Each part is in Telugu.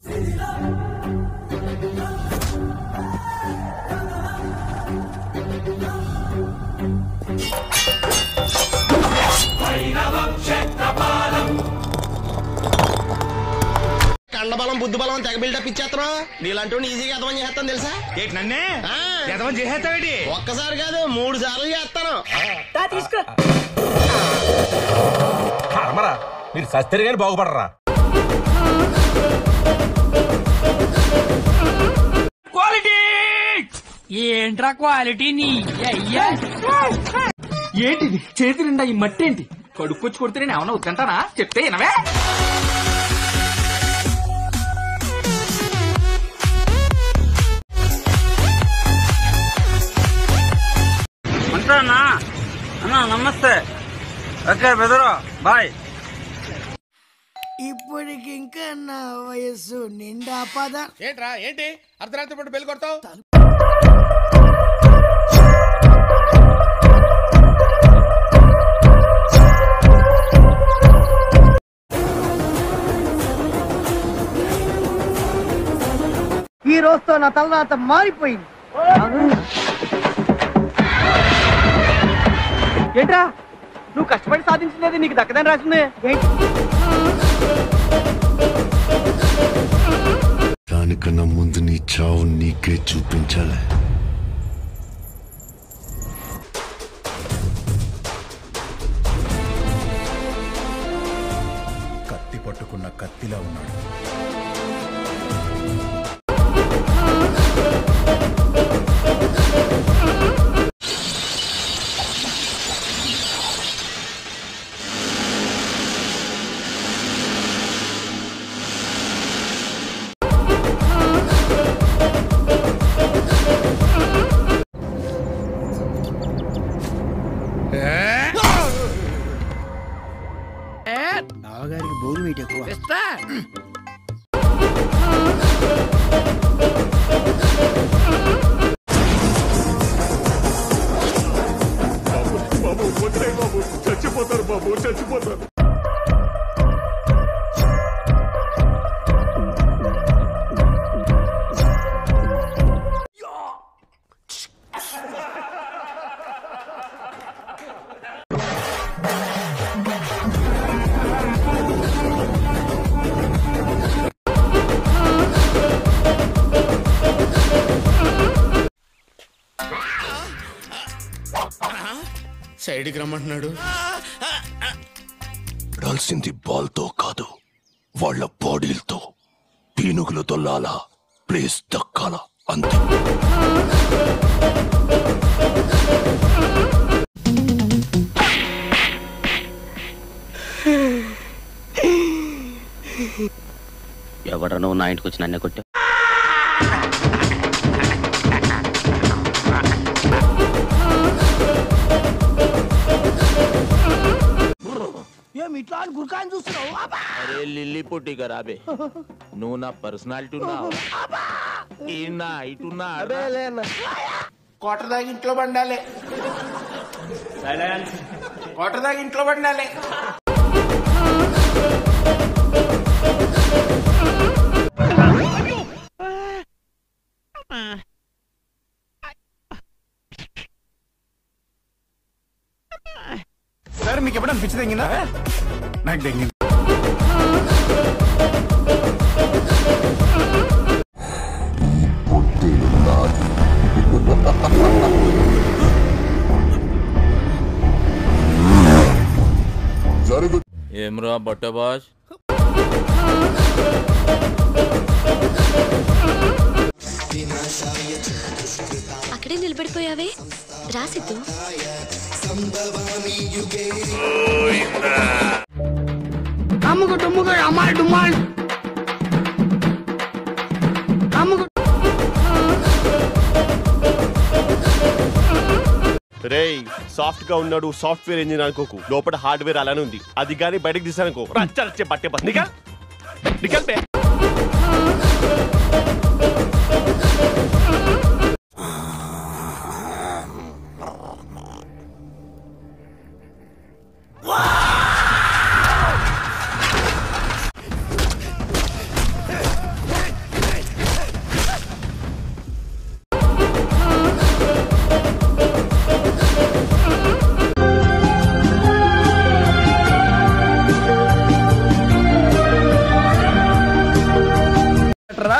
కండబలం బుద్ధి బలం తెగ బిల్డప్ ఇచ్చేస్తున్నావు నీలాంటి ఈజీగా అర్థం చేస్తాను తెలుసా ఏంటి నన్నే ఆ. ఎంతమంది చేసేస్తావేటి ఒక్కసారి కాదు మూడు సార్లు చేస్తాను కర్మరా మీరు సస్తరి గాని బాగుపడరా క్వాలిటీ ఏంట్రా క్వాలిటీ నీ అయ్యా ఏంటిది చేతి నిండా ఈ మట్టి ఏంటి కడుక్కొచ్చి కొడితే నేను ఏమన్నా వద్దంటానా చెప్తే వినవే ఉంటానా అన్నా నమస్తే ఓకే బెదరు బాయ్ ఇప్పటికింకా నా వయస్సు నిండా పద ఏంట్రా ఏంటి అర్ధరాత్రి పూట బెల్ కొడతావు ఈ రోజుతో నా తలరాత మారిపోయింది ఏంట్రా నువ్వు కష్టపడి సాధించినది నీకు దక్కదని రాసింది దానికన్నా ముందు నీ చావు నీకే చూపించాలి కత్తి పట్టుకున్న కత్తిలా ఉన్నాడు బావగారికి బోరు మీట ఎక్కువ సైడ్కి రమ్మంటున్నాడు ఆడాల్సింది బాల్తో కాదు వాళ్ళ బాడీలతో పీనుగులతో లాలా ప్లేస్ దక్కాల అంతే ఎవడ నువ్వు నా ఇంటికి వచ్చి నన్నే కొట్టా ఏమి ఇట్లా అని గురకాయని చూస్తున్నావు అరే లిల్లీ పొట్టిగా రాబే నువ్వు నా పర్సనాలిటీ ఉన్నావు ఈయన ఇటున్నా కోట దాగి ఇంట్లో పండాలి కోట దాగి ఇంట్లో పండాలి సార్ మీకు ఎప్పుడైనా పిచ్చి తెంగిందా నాకు తెంగింది ఏమ్రా బట్ట బాస్ అక్కడే నిలబడిపోయావే రాసిద్దు అమ్ముకు డుమ్ముకు అమ్మాయి డుమ్మాయి అమ్ముకు రేయ్ సాఫ్ట్ గా ఉన్నాడు సాఫ్ట్వేర్ ఇంజనీర్ అనుకోకు లోపల హార్డ్వేర్ అలానే ఉంది అది కానీ బయటకు తీసానుకో రచ్చే బట్టే బస్ నికల్ నికల్ బే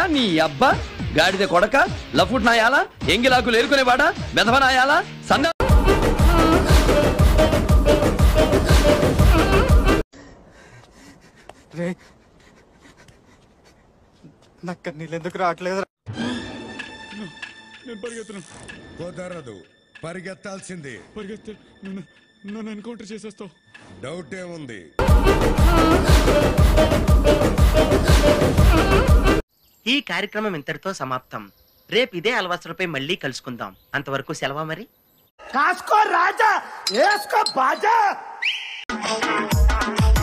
నీ అబ్బా గాడిద కొడక లఫుట్ నాయాలా ఎంగిలాకులు ఏరుకునేవాడా మెదవ నాయాలా సన్న నాకు నీళ్ళు ఎందుకు రావట్లేదు కుదరదు పరిగెత్తాల్సింది నన్ను ఎన్కౌంటర్ చేసేస్తావు డౌట్ ఏముంది ఈ కార్యక్రమం ఇంతటితో సమాప్తం రేపు ఇదే అలవాసులపై మళ్ళీ కలుసుకుందాం అంతవరకు సెలవా మరి కాసుకో రాజా వేసుకో బాజా